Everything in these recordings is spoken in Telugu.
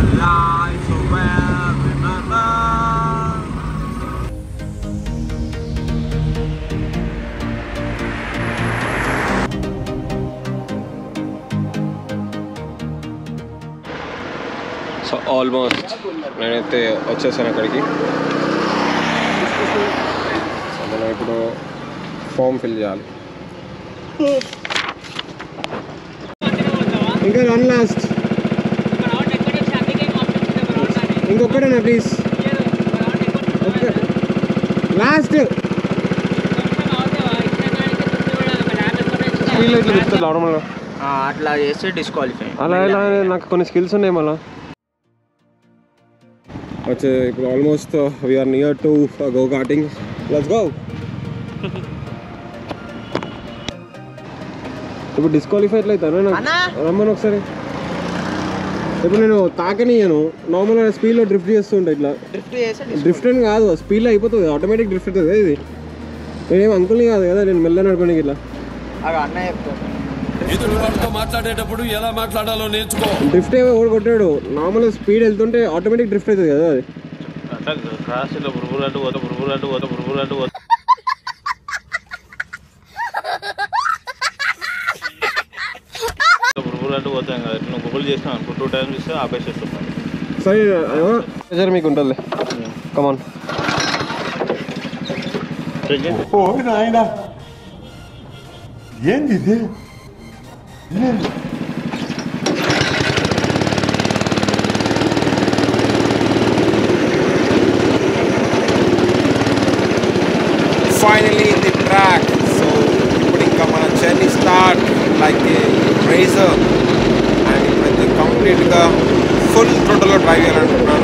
alive, so well, remember. So almost నేనైతే వచ్చేసాను అక్కడికి సో మనం ఇప్పుడు ఫామ్ ఫిల్ చేయాలి ఇంకా వన్ లాస్ట్ ఇంకొకటేనా ప్లీజ్ లాస్ట్ స్పీడ్ ఇట్లా చెప్తారు నార్మల్గా అట్లా చేస్తే డిస్క్వాలిఫై అలా ఎలా నాకు కొన్ని స్కిల్స్ ఉన్నాయి మళ్ళా వచ్చే ఇప్పుడు almost we're near to go karting let's go ఇప్పుడు డిస్క్వాలిఫై ఎట్లా అవుతాను అన్నా? రమ్మని ఒకసారి ఇప్పుడు నేను తాకనియను నార్మల్గా స్పీడ్లో డ్రిఫ్ట్ చేస్తుంటా ఇట్లా డ్రిఫ్ట్ చేస్తే డ్రిఫ్ట్ అని కాదు స్పీడ్లో అయిపోతుంది ఆటోమేటిక్ డ్రిఫ్ట్ అవుతుంది ఇది నేనేం అంకుల్ని కాదు కదా నేను మెల్ల నడుకోనికి ఇట్లా అవి అన్న చెప్తాను ఎదుటి వాళ్ళతో మాట్లాడేటప్పుడు ఎలా మాట్లాడాలో నేర్చుకో డ్రిఫ్ట్ ఏమో ఓడి కొట్టాడు నార్మల్ స్పీడ్ వెళ్తుంటే ఆటోమేటిక్ డ్రిఫ్ట్ అవుతుంది కదా అది అట్లా క్రాస్ ఇట్లా బురుబురు అంటూ పోతా బురుబురు అంటూ పోతా బురుబురు అంటూ పోతా బురుబురు అంటూ పోతాం కదా నువ్వు గూగుల్ చేసినావు అనుకో టూ టైమ్స్ ఇస్తే ఆపేసేస్తాం సరే ప్రెజర్ మీకు ఉంటుంది కమాన్ ఓ నాయన ఏంది ఇది finally in the track so ఇప్పుడు ఇంకా మన journey start like racer and ఇప్పుడైతే కంప్లీట్గా ఫుల్ టోటల్లో డ్రైవ్ చేయాలనుకుంటున్నాను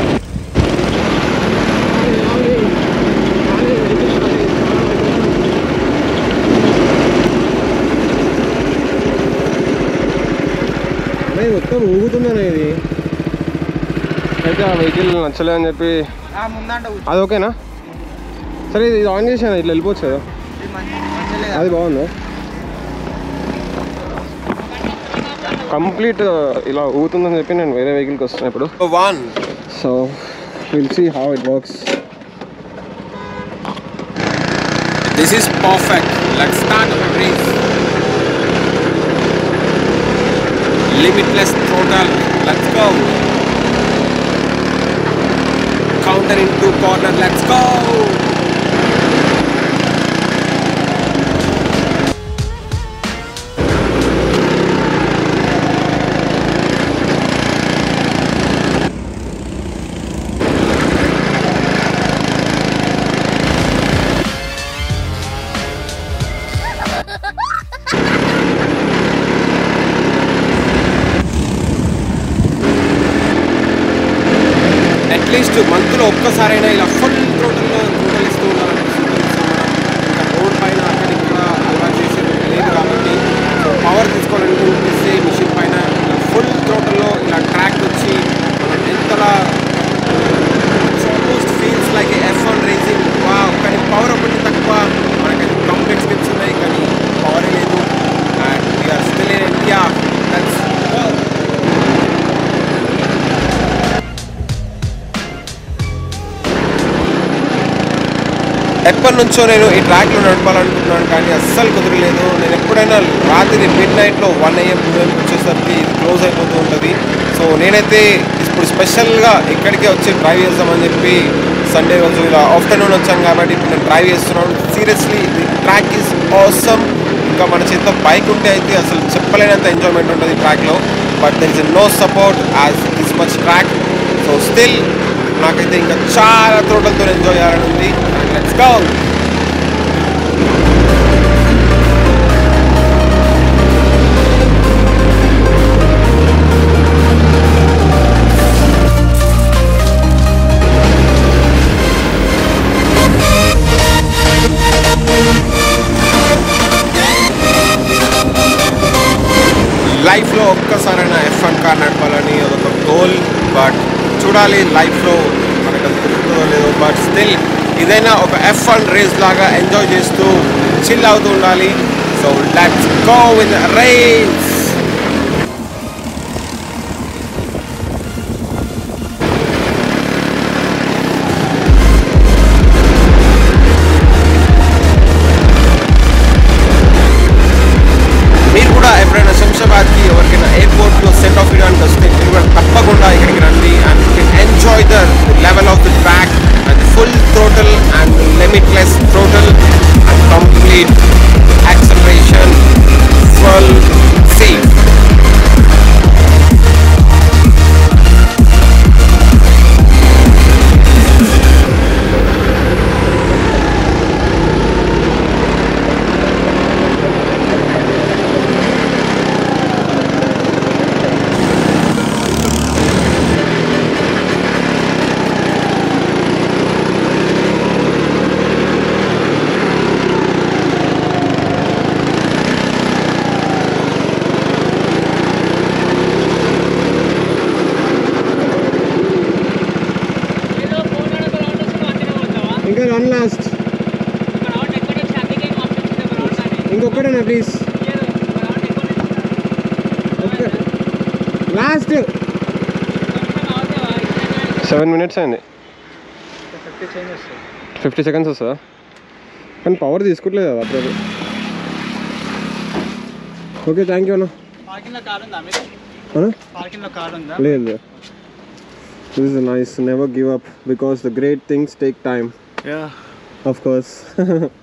అనేది మొత్తం ఊగుతుందనే ఇది అయితే ఆ వెహికల్ నచ్చలే అని చెప్పి ముందంట అది ఓకేనా సరే ఇది ఆన్ చేసాను ఇట్లా వెళ్ళిపోవచ్చు కదా అది బాగుందా కంప్లీట్ ఇలా ఊగుతుందని చెప్పి నేను వేరే వెహికల్కి వస్తున్నా ఇప్పుడు one so will see how it works this is perfect let start our race limitless total let's go counter into corner let's go at least మంత్లో ఒక్కసారైనా ఇలా ఫుల్ టోటల్లో టోటల్ ఇస్తూ ఉండాలనిపిస్తుంది సో మనం ఇంకా రోడ్ పైన అక్కడ ఇక్కడ అలవాటు చేసేది లేదు కాబట్టి సో పవర్ తీసుకోవాలనిపిస్తే మిషన్ పైన ఫుల్ టోటల్లో ఇలా ట్రాక్ వచ్చి మనం ఎంతలా almost feels like F one racing వా కానీ పవర్ ఒకటి తక్కువ మనకి కంప్లీట్ స్టెప్స్ ఉన్నాయి కానీ పవర్ లేదు and we're still in India that's ఎప్పటి నుంచో నేను ఈ ట్రాక్లో నడపాలనుకుంటున్నాను కానీ అస్సలు కుదరలేదు నేను ఎప్పుడైనా రాత్రి మిడ్ నైట్లో వన్ ఏఎం టూ ఏం వచ్చేసరికి ఇది క్లోజ్ అయిపోతూ ఉంటుంది సో నేనైతే ఇప్పుడు స్పెషల్గా ఇక్కడికే వచ్చి డ్రైవ్ చేద్దామని చెప్పి సండే రోజు ఇలా ఆఫ్టర్నూన్ వచ్చాను కాబట్టి ఇప్పుడు నేను డ్రైవ్ చేస్తున్నాను seriously the track is awesome ఇంకా మన చేతిలో బైక్ ఉంటే అయితే అసలు చెప్పలేనంత ఎంజాయ్మెంట్ ఉంటుంది ట్రాక్లో but there is no support as this much track so still నాకైతే ఇంకా చాలా తోటలతో ఎంజాయ్ చేయాలని ఉంది లెట్స్ గో లైఫ్లో ఒక్కసారైనా ఎఫ్ వన్ కార్ నడపాలని అదొక గోల్ బట్ చూడాలి లైఫ్లో మనకు అది కుదురుతుందో లేదో బట్ స్టిల్ ఇదైనా ఒక ఎఫ్ వన్ రేస్ లాగా ఎంజాయ్ చేస్తూ చిల్ అవుతూ ఉండాలి so let's go with race అన్న please okay last seven minutes అయింది ఫిఫ్టీ చేంజ్ వస్తుంది ఫిఫ్టీ సెకండ్స్ వస్తుందా కానీ పవర్ తీసుకోవట్లేదు కదా అప్పుడు ఓకే థ్యాంక్ యూ అన్న పార్కింగ్లో కార్ ఉందా మీకు అన్న పార్కింగ్లో కార్ ఉందా లేదు this is nice never give up because the great things take time yeah of course